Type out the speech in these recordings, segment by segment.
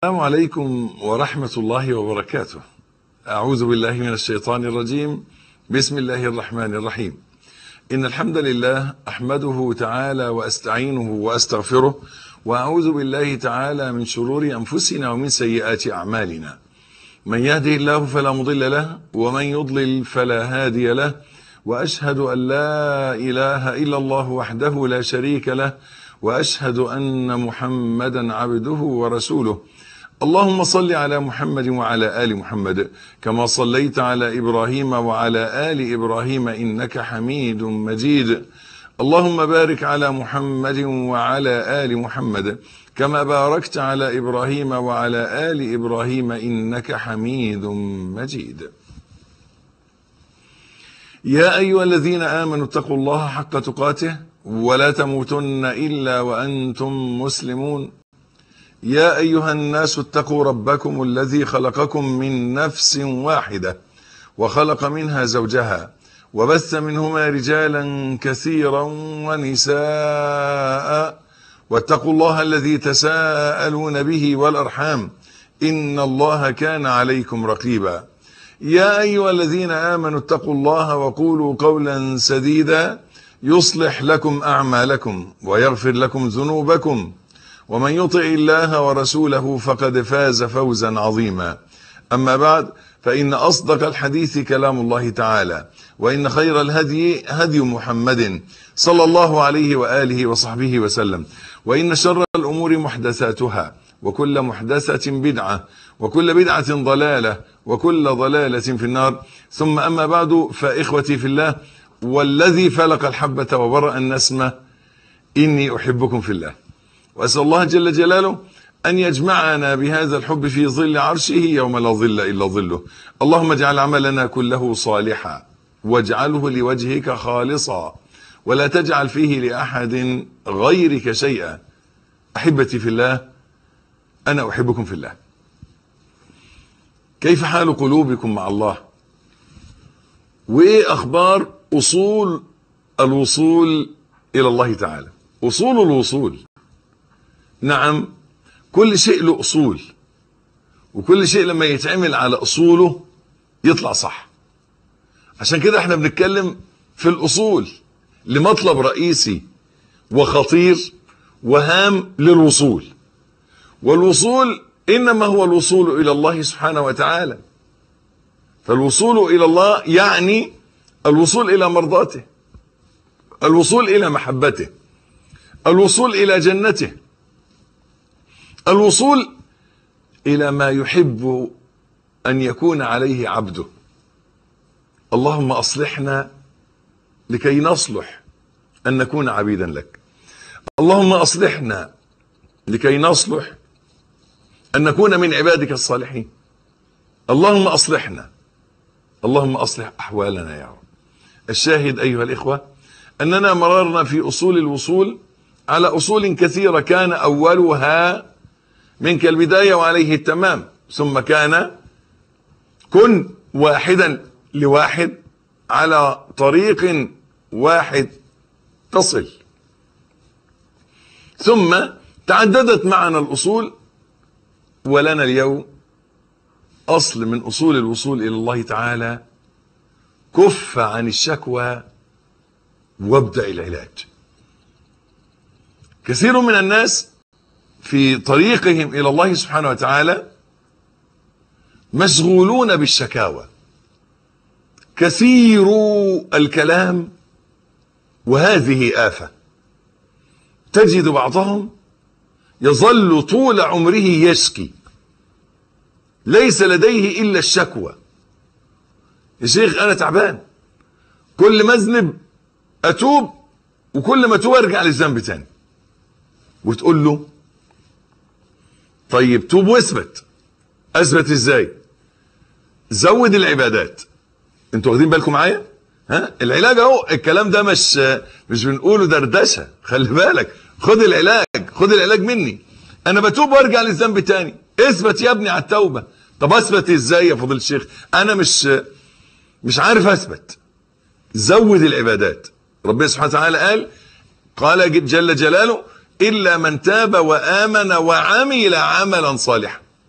السلام عليكم ورحمة الله وبركاته أعوذ بالله من الشيطان الرجيم بسم الله الرحمن الرحيم إن الحمد لله أحمده تعالى وأستعينه وأستغفره وأعوذ بالله تعالى من شرور أنفسنا ومن سيئات أعمالنا من يهده الله فلا مضل له ومن يضلل فلا هادي له وأشهد أن لا إله إلا الله وحده لا شريك له وأشهد أن محمدا عبده ورسوله اللهم صل على محمد وعلى آل محمد كما صليت على إبراهيم وعلى آل إبراهيم إنك حميد مجيد اللهم بارك على محمد وعلى آل محمد كما باركت على إبراهيم وعلى آل إبراهيم إنك حميد مجيد يا أيها الذين آمنوا اتقوا الله حق تقاته ولا تموتن إلا وأنتم مسلمون يا أيها الناس اتقوا ربكم الذي خلقكم من نفس واحدة وخلق منها زوجها وبث منهما رجالا كثيرا ونساء واتقوا الله الذي تساءلون به والأرحام إن الله كان عليكم رقيبا يا أيها الذين آمنوا اتقوا الله وقولوا قولا سديدا يصلح لكم أعمالكم ويغفر لكم ذنوبكم ومن يطع الله ورسوله فقد فاز فوزا عظيما أما بعد فإن أصدق الحديث كلام الله تعالى وإن خير الهدي هدي محمد صلى الله عليه وآله وصحبه وسلم وإن شر الأمور محدثاتها وكل محدثة بدعة وكل بدعة ضلالة وكل ضلالة في النار ثم أما بعد فإخوتي في الله والذي فلق الحبة وبرأ النسمة إني أحبكم في الله وأسأل الله جل جلاله أن يجمعنا بهذا الحب في ظل عرشه يوم لا ظل إلا ظله اللهم اجعل عملنا كله صالحا واجعله لوجهك خالصا ولا تجعل فيه لأحد غيرك شيئا أحبتي في الله أنا أحبكم في الله كيف حال قلوبكم مع الله وإيه أخبار أصول الوصول إلى الله تعالى أصول الوصول نعم كل شيء له أصول وكل شيء لما يتعمل على أصوله يطلع صح عشان كده احنا بنتكلم في الأصول لمطلب رئيسي وخطير وهام للوصول والوصول إنما هو الوصول إلى الله سبحانه وتعالى فالوصول إلى الله يعني الوصول إلى مرضاته الوصول إلى محبته الوصول إلى جنته الوصول إلى ما يحب أن يكون عليه عبده اللهم أصلحنا لكي نصلح أن نكون عبيدا لك اللهم أصلحنا لكي نصلح أن نكون من عبادك الصالحين اللهم أصلحنا اللهم أصلح أحوالنا يا رب الشاهد أيها الإخوة أننا مررنا في أصول الوصول على أصول كثيرة كان أولها منك البداية وعليه التمام ثم كان كن واحدا لواحد على طريق واحد تصل ثم تعددت معنا الأصول ولنا اليوم أصل من أصول الوصول إلى الله تعالى كف عن الشكوى وابدأ العلاج كثير من الناس في طريقهم إلى الله سبحانه وتعالى مشغولون بالشكاوى كثير الكلام وهذه آفة تجد بعضهم يظل طول عمره يشكي ليس لديه إلا الشكوى يا شيخ أنا تعبان كل ما أذنب أتوب وكل ما أتوب أرجع للذنب تاني وتقول له طيب توب واثبت اثبت ازاي زود العبادات انتوا واخدين بالكم معايا ها العلاج اهو الكلام ده مش مش بنقوله دردشه خلي بالك خد العلاج خد العلاج مني انا بتوب وارجع للذنب تاني اثبت يا ابني على التوبه طب اثبت ازاي يا فضيله الشيخ انا مش مش عارف اثبت زود العبادات ربنا سبحانه وتعالى قال قال جل جلاله إلا من تاب وآمن وعمل عملا صالحا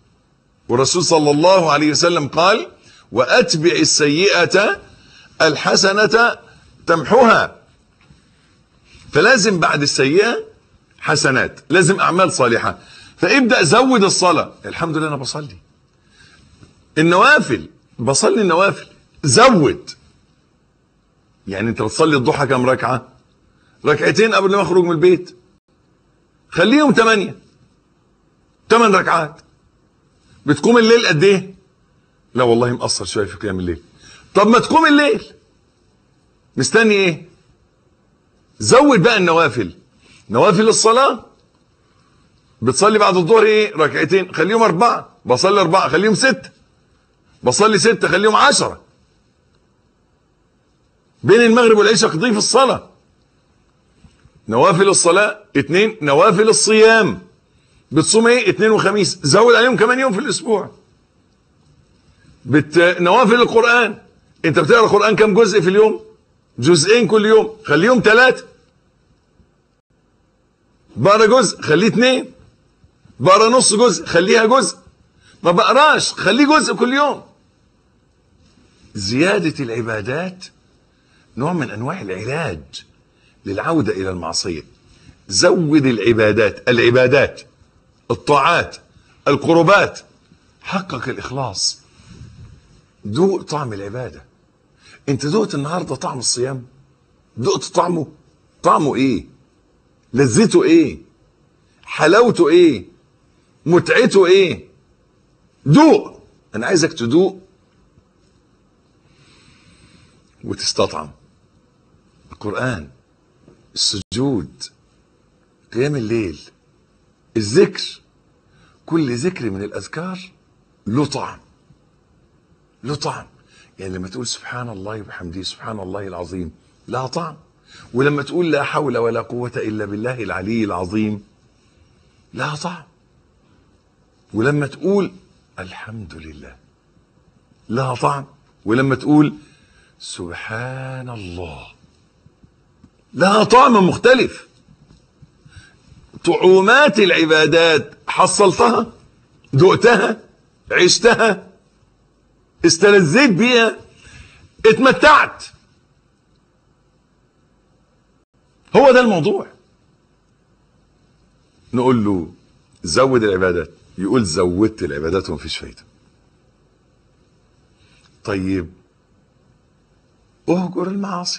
والرسول صلى الله عليه وسلم قال وأتبع السيئة الحسنة تمحوها فلازم بعد السيئة حسنات لازم أعمال صالحة فابدأ زود الصلاة الحمد لله أنا بصلي النوافل بصلي النوافل زود يعني انت بتصلي الضحى كم ركعة ركعتين قبل ما اخرج من البيت خليهم ثمانية ثمان ركعات بتقوم الليل قد ايه لا والله مقصر شويه في قيام الليل طب ما تقوم الليل مستني ايه زود بقى النوافل نوافل الصلاه بتصلي بعد الظهر ايه ركعتين خليهم اربعه بصلي اربعه خليهم سته بصلي سته خليهم عشره بين المغرب والعشاء قضيه في الصلاه نوافل الصلاه اتنين نوافل الصيام بتصوم ايه اتنين وخميس زود عليهم كمان يوم في الاسبوع بت... نوافل القرآن انت بتقرا القرآن كم جزء في اليوم جزئين كل يوم خليهم ثلاثة بقرا جزء خليه اثنين بقرا نص جزء خليها جزء ما بقراش خليه جزء كل يوم زيادة العبادات نوع من انواع العلاج للعودة الى المعصية زود العبادات العبادات الطاعات القربات حقق الاخلاص دوق طعم العباده انت دقت النهارده طعم الصيام دقت طعمه طعمه ايه لذته ايه حلاوته ايه متعته ايه دوق انا عايزك تدوق وتستطعم القران السجود قيام الليل الذكر كل ذكر من الاذكار له طعم له طعم يعني لما تقول سبحان الله وبحمده سبحان الله العظيم لها طعم ولما تقول لا حول ولا قوة إلا بالله العلي العظيم لها طعم ولما تقول الحمد لله لها طعم ولما تقول سبحان الله لها طعم مختلف طعومات العبادات حصلتها دقتها عشتها استلذيت بيها اتمتعت هو ده الموضوع نقول له زود العبادات يقول زودت العبادات ومفيش فايده طيب اهجر المعاصي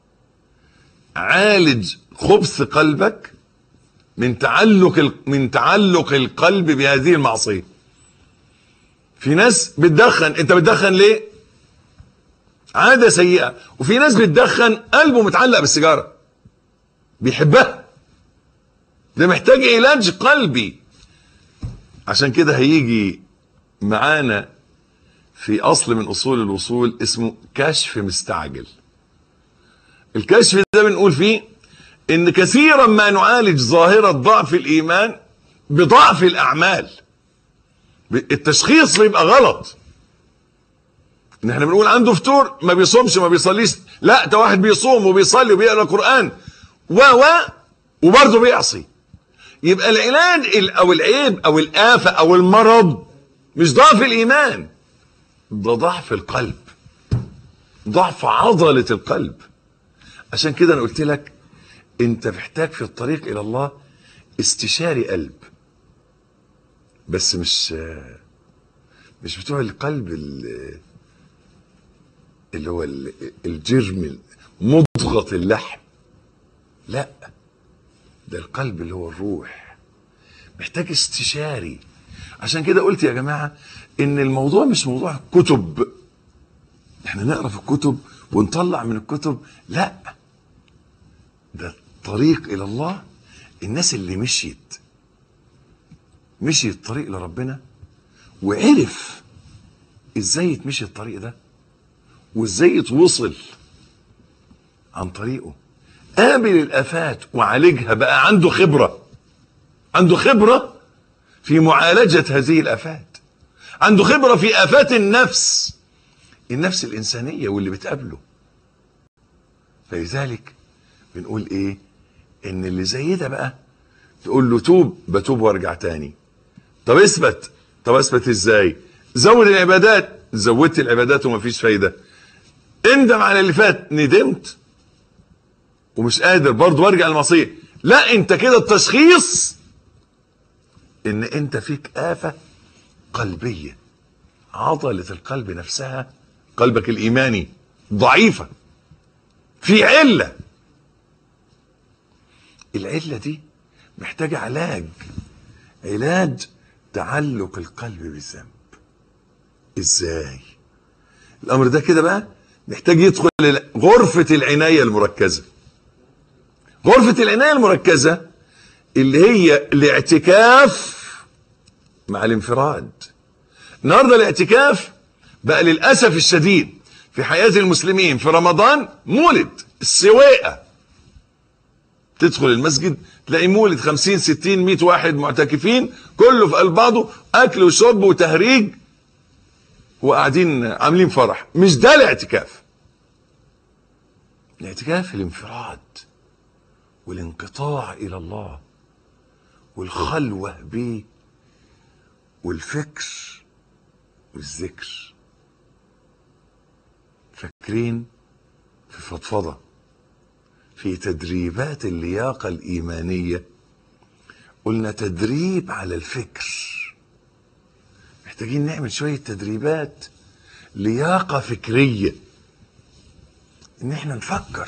عالج خبث قلبك من تعلق من تعلق القلب بهذه المعصيه في ناس بتدخن انت بتدخن ليه عاده سيئه وفي ناس بتدخن قلبه متعلق بالسيجاره بيحبها ده محتاج علاج قلبي عشان كده هيجي معانا في اصل من اصول الوصول اسمه كشف مستعجل الكشف ده بنقول فيه ان كثيرا ما نعالج ظاهره ضعف الايمان بضعف الاعمال التشخيص بيبقى غلط ان احنا بنقول عنده فطور ما بيصومش ما بيصليش لا ده واحد بيصوم وبيصلي وبيقرا قران و و وبرضه بيعصي يبقى العلاج او العيب او الافه او المرض مش ضعف الايمان ده ضعف القلب ضعف عضله القلب عشان كده انا قلت لك انت محتاج في الطريق الى الله استشاري قلب بس مش مش بتوع القلب اللي هو الجرم مضغة اللحم لا ده القلب اللي هو الروح محتاج استشاري عشان كده قلت يا جماعة ان الموضوع مش موضوع كتب احنا نقرا في الكتب ونطلع من الكتب لا ده الطريق الى الله الناس اللي مشيت مشي الطريق لربنا وعرف ازاي يتمشي الطريق ده وازاي يتوصل عن طريقه قابل الافات وعالجها بقى عنده خبره عنده خبره في معالجه هذه الافات عنده خبره في افات النفس النفس الانسانيه واللي بتقابله فلذلك بنقول ايه ان اللي زي ده بقى تقول له توب بتوب وارجع تاني طب اثبت طب اثبت ازاي زود العبادات زودت العبادات ومفيش فايده اندم على اللي فات ندمت ومش قادر برضه وارجع للمصير لا انت كده التشخيص ان انت فيك آفة قلبية عضلة القلب نفسها قلبك الإيماني ضعيفة في علة العلة دي محتاجة علاج علاج تعلق القلب بالذنب ازاي الامر ده كده بقى محتاج يدخل غرفة العناية المركزة غرفة العناية المركزة اللي هي الاعتكاف مع الانفراد النهارده الاعتكاف بقى للاسف الشديد في حياه المسلمين في رمضان مولد السواقه تدخل المسجد تلاقي مولد 50 60 100 واحد معتكفين كله في قلب بعضه اكل وشرب وتهريج وقاعدين عاملين فرح مش ده الاعتكاف الاعتكاف الانفراد والانقطاع الى الله والخلوه به والفكر والذكر فاكرين في فضفضه في تدريبات اللياقه الايمانيه قلنا تدريب على الفكر محتاجين نعمل شويه تدريبات لياقه فكريه ان احنا نفكر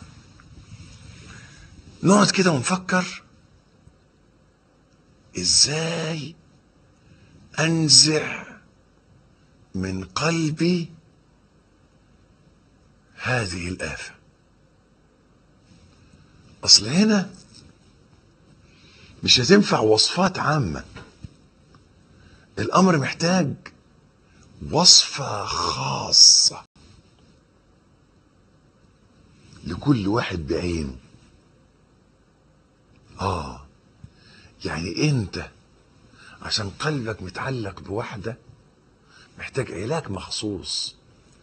نقعد كده ونفكر ازاي انزع من قلبي هذه الآفة أصل هنا مش هتنفع وصفات عامة الأمر محتاج وصفة خاصة لكل واحد بعينه آه يعني أنت عشان قلبك متعلق بواحدة محتاج علاج مخصوص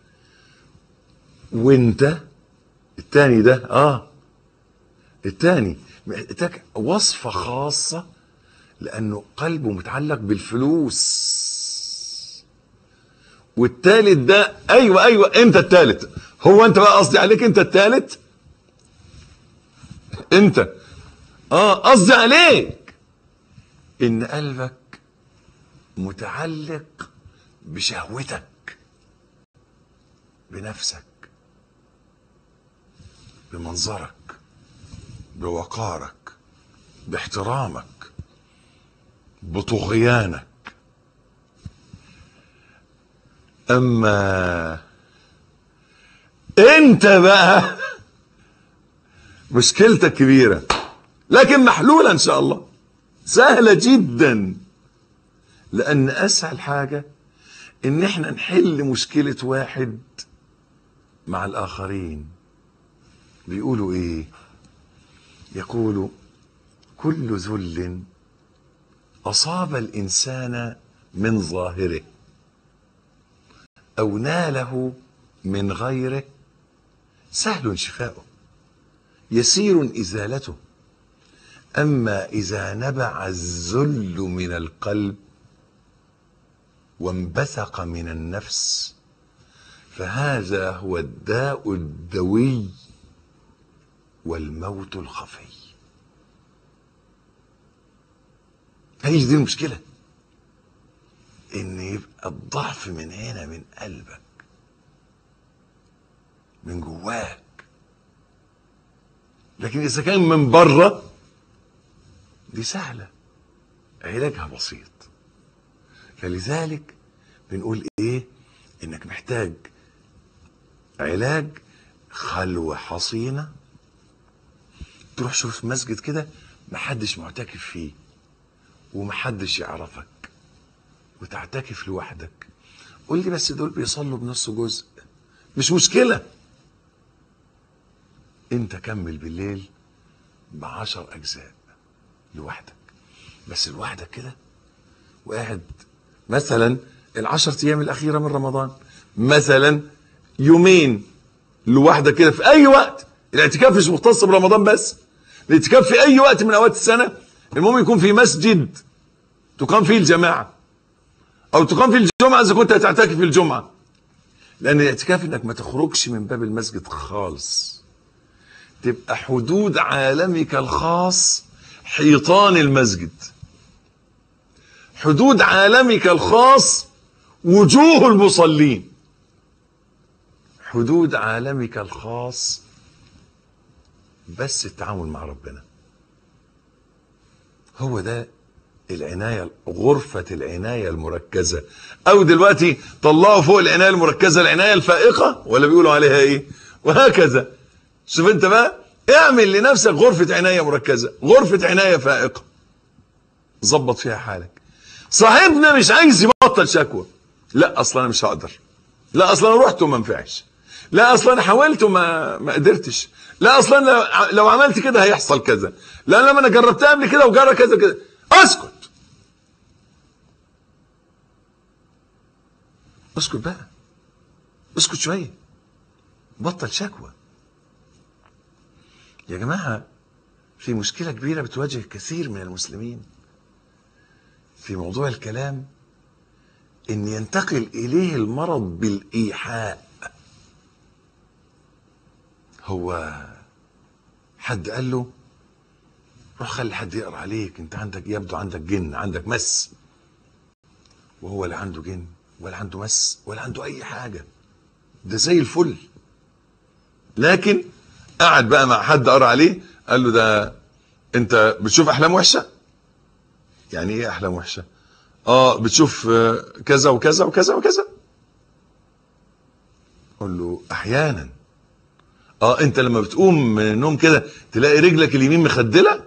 وانت التاني ده اه التاني محتاج وصفة خاصة لأنه قلبه متعلق بالفلوس والتالت ده أيوة أيوة أنت التالت هو أنت بقى قصدي عليك أنت التالت أنت اه قصدي عليك إن قلبك متعلق بشهوتك بنفسك بمنظرك بوقارك باحترامك بطغيانك اما انت بقى مشكلتك كبيره لكن محلوله ان شاء الله سهله جدا لان اسهل حاجه ان احنا نحل مشكله واحد مع الاخرين بيقولوا ايه يقول كل ذل اصاب الانسان من ظاهره او ناله من غيره سهل شفاؤه يسير ازالته اما اذا نبع الذل من القلب وانبثق من النفس فهذا هو الداء الدوي والموت الخفي هي دي المشكله ان يبقى الضعف من هنا من قلبك من جواك لكن اذا كان من بره دي سهله علاجها بسيط فلذلك بنقول ايه انك محتاج علاج خلوة حصينة تروح شوف مسجد كده محدش معتكف فيه ومحدش يعرفك وتعتكف لوحدك قول لي بس دول بيصلوا بنص جزء مش مشكلة انت كمل بالليل بعشر اجزاء لوحدك بس لوحدك كده وقاعد مثلا العشر ايام الاخيره من رمضان مثلا يومين لوحدك كده في اي وقت الاعتكاف مش مختص برمضان بس الاعتكاف في اي وقت من اوقات السنه المهم يكون في مسجد تقام فيه الجماعه او تقام في الجمعه اذا كنت هتعتكف في الجمعه لان الاعتكاف انك ما تخرجش من باب المسجد خالص تبقى حدود عالمك الخاص حيطان المسجد حدود عالمك الخاص وجوه المصلين حدود عالمك الخاص بس التعامل مع ربنا هو ده العناية غرفة العناية المركزة أو دلوقتي طلعوا فوق العناية المركزة العناية الفائقة ولا بيقولوا عليها إيه وهكذا شوف أنت بقى اعمل لنفسك غرفة عناية مركزة غرفة عناية فائقة ظبط فيها حالك صاحبنا مش عايز يبطل شكوى لا اصلا انا مش هقدر لا اصلا انا رحت وما نفعش لا اصلا انا حاولت وما ما قدرتش لا اصلا لو, لو عملت كده هيحصل كذا لا لما انا جربتها قبل كده وجرى كذا كذا اسكت اسكت بقى اسكت شويه بطل شكوى يا جماعه في مشكله كبيره بتواجه كثير من المسلمين في موضوع الكلام ان ينتقل اليه المرض بالايحاء هو حد قال له روح خلي حد يقرا عليك انت عندك يبدو عندك جن عندك مس وهو لا عنده جن ولا عنده مس ولا عنده اي حاجه ده زي الفل لكن قعد بقى مع حد قرا عليه قال له ده انت بتشوف احلام وحشه يعني ايه احلام وحشه اه بتشوف آه، كذا وكذا وكذا وكذا قول له احيانا اه انت لما بتقوم من النوم كده تلاقي رجلك اليمين مخدله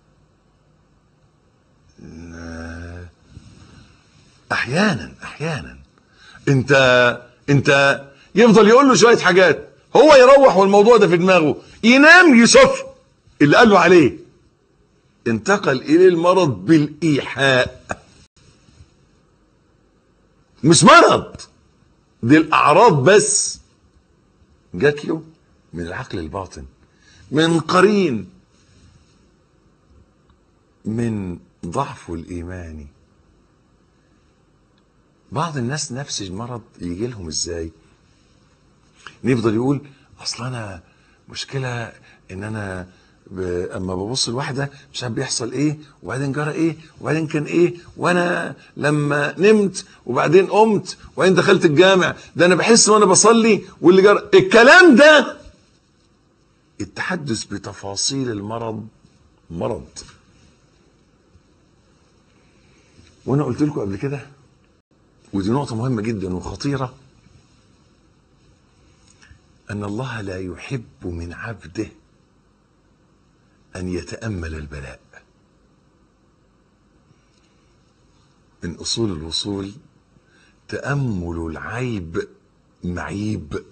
آه، احيانا احيانا انت انت يفضل يقول له شويه حاجات هو يروح والموضوع ده في دماغه ينام يصف اللي قال له عليه انتقل اليه المرض بالايحاء مش مرض دي الاعراض بس جات له من العقل الباطن من قرين من ضعفه الايماني بعض الناس نفس المرض يجي لهم ازاي نفضل يقول اصل انا مشكله ان انا ب... اما ببص لواحده مش عارف بيحصل ايه وبعدين جرى ايه وبعدين كان ايه وانا لما نمت وبعدين قمت وبعدين دخلت الجامع ده انا بحس وانا بصلي واللي جرى الكلام ده التحدث بتفاصيل المرض مرض وانا قلت لكم قبل كده ودي نقطة مهمة جدا وخطيرة أن الله لا يحب من عبده أن يتأمل البلاء من أصول الوصول تأمل العيب معيب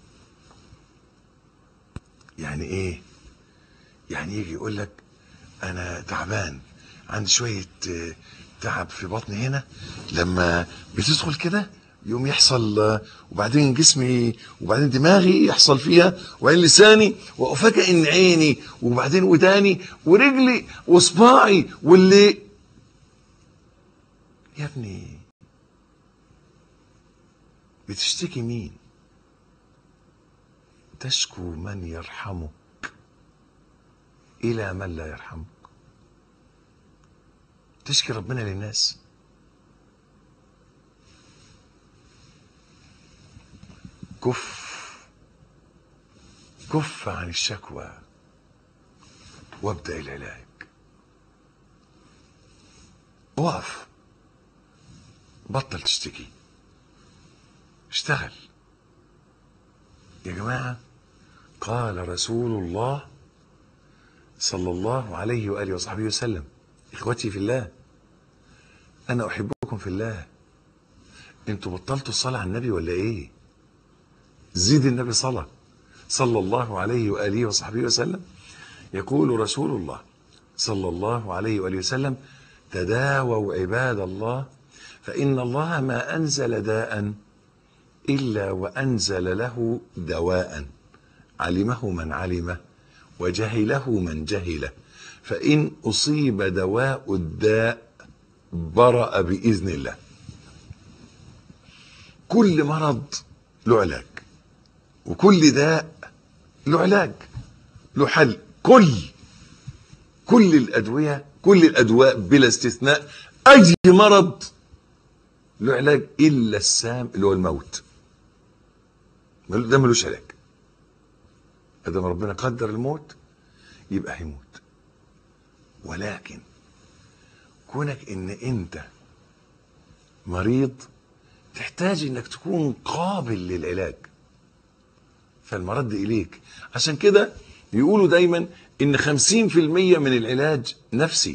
يعني إيه؟ يعني يجي يقول لك أنا تعبان عندي شوية آه، تعب في بطني هنا لما بتدخل كده يوم يحصل آه، وبعدين جسمي وبعدين دماغي يحصل فيها وبعدين لساني وافاجئ ان عيني وبعدين وداني ورجلي وصباعي واللي يا ابني بتشتكي مين تشكو من يرحمك الى من لا يرحمك تشكي ربنا للناس كف كف عن الشكوى وابدأ العلاج وقف بطل تشتكي اشتغل يا جماعة قال رسول الله صلى الله عليه وآله وصحبه وسلم إخوتي في الله أنا أحبكم في الله أنتوا بطلتوا الصلاة على النبي ولا إيه زيد النبي صلاة صلى الله عليه وآله وصحبه وسلم يقول رسول الله صلى الله عليه وآله وسلم تداووا عباد الله فإن الله ما أنزل داء إلا وأنزل له دواء علمه من علمه وجهله من جهله فإن أصيب دواء الداء برأ بإذن الله كل مرض له علاج وكل داء له علاج له حل كل كل الادويه كل الادواء بلا استثناء اي مرض له علاج الا السام اللي هو الموت ده ملوش علاج ادام ربنا قدر الموت يبقى هيموت ولكن كونك ان انت مريض تحتاج انك تكون قابل للعلاج فالمرد اليك عشان كده يقولوا دايما ان خمسين في المية من العلاج نفسي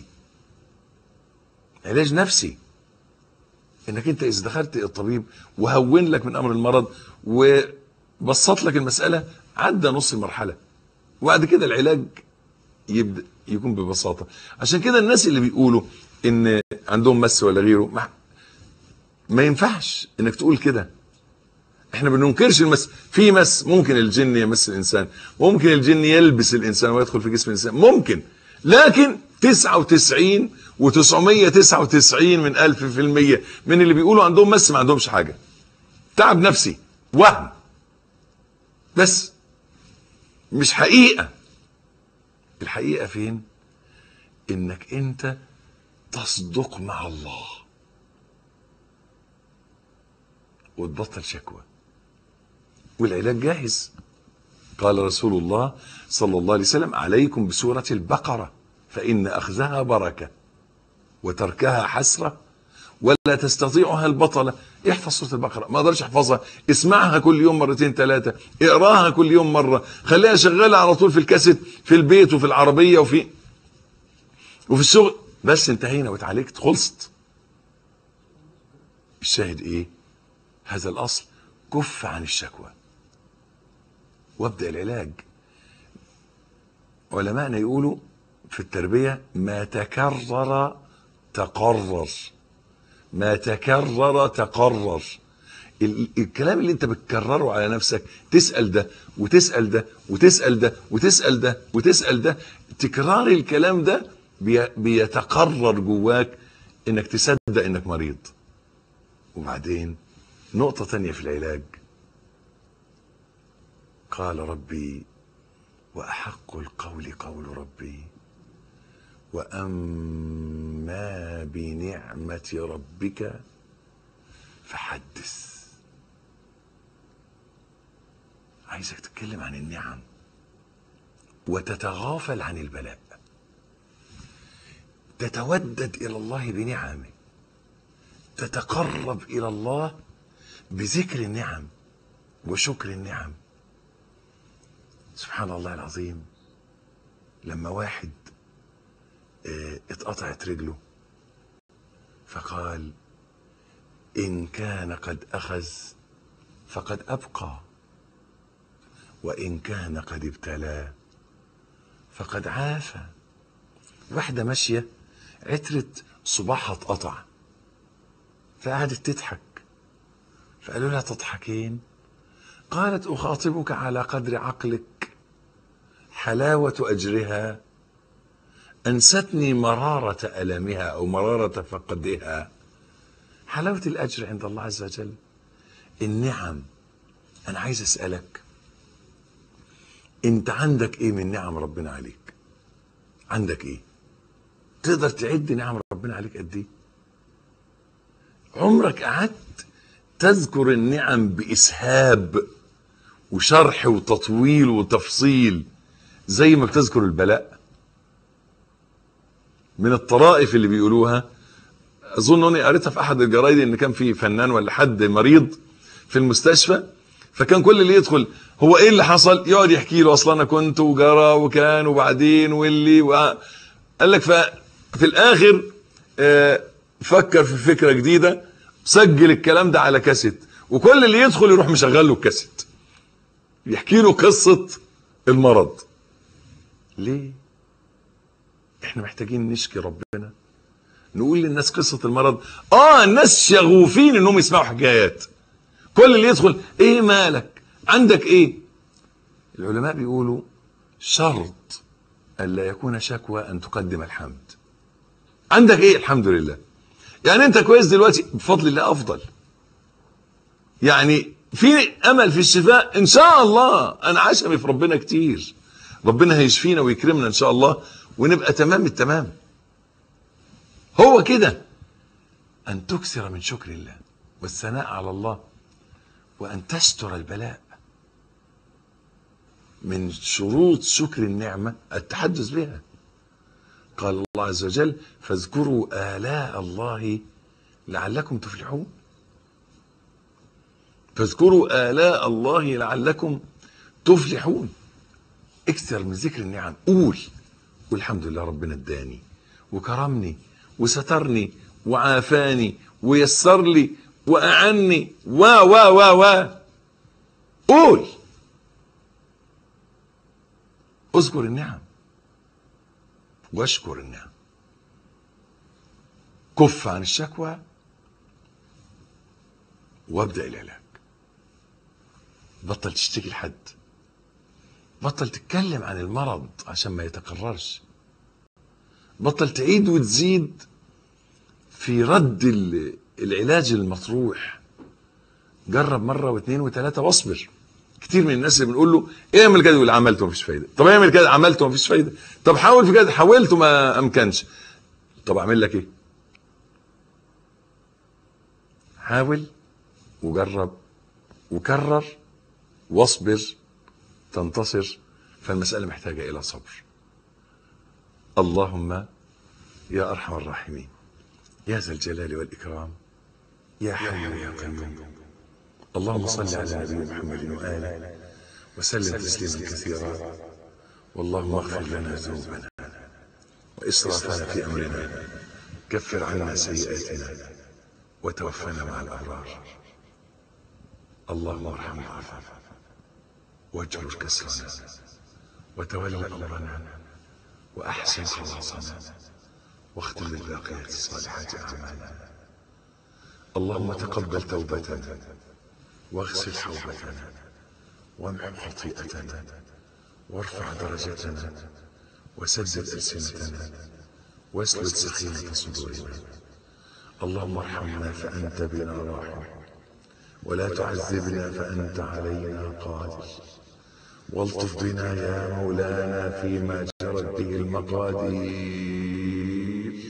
علاج نفسي انك انت اذا دخلت الطبيب وهون لك من امر المرض وبسط لك المسألة عدى نص المرحلة وبعد كده العلاج يبدأ يكون ببساطة عشان كده الناس اللي بيقولوا ان عندهم مس ولا غيره ما, ما ينفعش انك تقول كده احنا ما بننكرش المس في مس ممكن الجن يمس الانسان ممكن الجن يلبس الانسان ويدخل في جسم الانسان ممكن لكن 99 و999 من ألف في المية من اللي بيقولوا عندهم مس ما عندهمش حاجة تعب نفسي وهم بس مش حقيقة الحقيقة فين انك انت تصدق مع الله وتبطل شكوى والعلاج جاهز قال رسول الله صلى الله عليه وسلم عليكم بسورة البقرة فإن أخذها بركة وتركها حسرة ولا تستطيعها البطلة احفظ سورة البقرة ما اقدرش احفظها اسمعها كل يوم مرتين ثلاثة اقراها كل يوم مرة خليها شغالة على طول في الكاسيت في البيت وفي العربية وفي وفي الشغل بس انتهينا واتعالجت خلصت الشاهد ايه هذا الاصل كف عن الشكوى وابدا العلاج علماءنا يقولوا في التربيه ما تكرر تقرر ما تكرر تقرر ال- الكلام اللي انت بتكرره على نفسك تسال ده وتسال ده وتسال ده وتسال ده وتسال ده تكرار الكلام ده بي- بيتقرر جواك انك تصدق انك مريض وبعدين نقطة تانية في العلاج قال ربي وأحق القول قول ربي وأما بنعمة ربك فحدث عايزك تتكلم عن النعم وتتغافل عن البلاء تتودد إلى الله بنعمه تتقرب إلى الله بذكر النعم وشكر النعم سبحان الله العظيم لما واحد اه، اتقطعت رجله فقال إن كان قد أخذ فقد أبقى وإن كان قد ابتلاه فقد عافى واحدة ماشية عترت صباعها اتقطع فقعدت تضحك فقالوا لها تضحكين قالت أخاطبك على قدر عقلك حلاوة أجرها أنستني مرارة ألمها أو مرارة فقدها حلاوة الأجر عند الله عز وجل النعم أنا عايز أسألك أنت عندك إيه من نعم ربنا عليك عندك إيه تقدر تعد نعم ربنا عليك قد إيه عمرك قعدت تذكر النعم بإسهاب وشرح وتطويل وتفصيل زي ما بتذكر البلاء من الطرائف اللي بيقولوها اظن اني قريتها في احد الجرايد ان كان في فنان ولا حد مريض في المستشفى فكان كل اللي يدخل هو ايه اللي حصل يقعد يحكي له اصلا انا كنت وجرى وكان وبعدين واللي و... قال لك ففي الاخر آه، فكر في فكره جديده سجل الكلام ده على كاسيت وكل اللي يدخل يروح مشغل له الكاسيت يحكي له قصه المرض ليه احنا محتاجين نشكي ربنا نقول للناس قصه المرض اه الناس شغوفين انهم يسمعوا حكايات كل اللي يدخل ايه مالك عندك ايه العلماء بيقولوا شرط الا يكون شكوى ان تقدم الحمد عندك ايه الحمد لله يعني انت كويس دلوقتي بفضل الله افضل يعني في امل في الشفاء ان شاء الله انا عشمي في ربنا كتير ربنا هيشفينا ويكرمنا ان شاء الله ونبقى تمام التمام هو كده ان تكثر من شكر الله والثناء على الله وان تستر البلاء من شروط شكر النعمه التحدث بها قال الله عز وجل فاذكروا آلاء الله لعلكم تفلحون فاذكروا آلاء الله لعلكم تفلحون اكثر من ذكر النعم قول والحمد لله ربنا اداني وكرمني وسترني وعافاني ويسر لي وأعني و و و و قول اذكر النعم واشكر النعم كف عن الشكوى وابدا العلاج بطل تشتكي لحد بطل تتكلم عن المرض عشان ما يتكررش بطل تعيد وتزيد في رد ال- العلاج المطروح جرب مره واثنين وثلاثه واصبر كتير من الناس اللي بنقول له اعمل كده يقول عملته مفيش فايده طب اعمل كده عملته مفيش فايده طب حاول في كده حاولت ما امكنش طب اعمل لك ايه حاول وجرب وكرر واصبر تنتصر فالمسألة محتاجة إلى صبر اللهم يا أرحم الراحمين يا ذا الجلال والإكرام يا حي يا قيوم اللهم صل على نبينا محمد وآله وسلم تسليما كثيرا واللهم اغفر لنا ذنوبنا وإسرافنا في أمرنا كفر عنا سيئاتنا وتوفنا مع الأبرار اللهم ارحمنا وعافنا واجبر كسرنا وتولى أمرنا وأحسن خلاصنا واختم بالباقيات الصالحات أعمالنا اللهم تقبل توبتنا واغسل حوبتنا وامحو خطيئتنا وارفع درجتنا وسدد ألسنتنا واسلل سخيمة صدورنا اللهم ارحمنا فأنت بنا راحم ولا تعذبنا فأنت علينا قادر والطف بنا يا مولانا فيما جرت به المقادير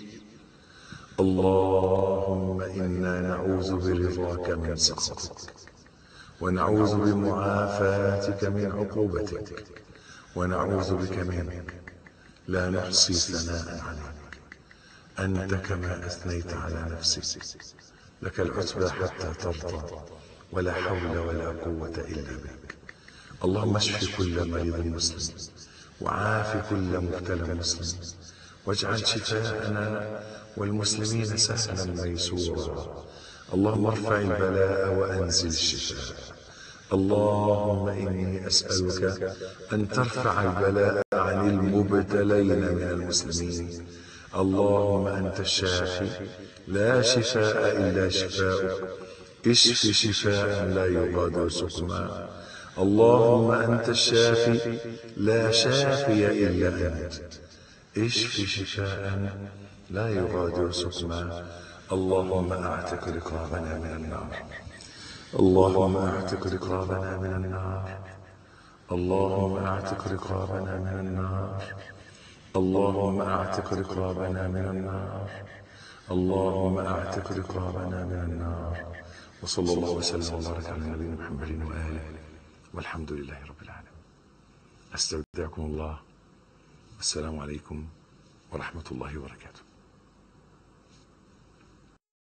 اللهم إنا نعوذ برضاك من سخطك ونعوذ بمعافاتك من عقوبتك ونعوذ بك منك لا نحصي ثناء عليك أنت كما أثنيت على نفسك لك العتبى حتى ترضى ولا حول ولا قوة إلا بك اللهم اشف كل مريض مسلم وعاف كل مبتلى مسلم واجعل شفاءنا والمسلمين سهلا ميسورا اللهم ارفع البلاء وأنزل الشفاء اللهم إني أسألك أن ترفع البلاء عن المبتلين من المسلمين اللهم أنت الشافي لا شفاء إلا شفاؤك اشف شفاء لا يغادر سقما اللهم أنت الشافي لا شافي إلا أنت اشف شفاء لا يغادر سقما اللهم أعتق رقابنا من النار اللهم أعتق رقابنا من النار اللهم أعتق رقابنا من النار اللهم أعتق رقابنا من النار اللهم أعتق رقابنا من النار وصلى الله وسلم وبارك على نبينا محمد وآله والحمد لله رب العالمين أستودعكم الله والسلام عليكم ورحمة الله وبركاته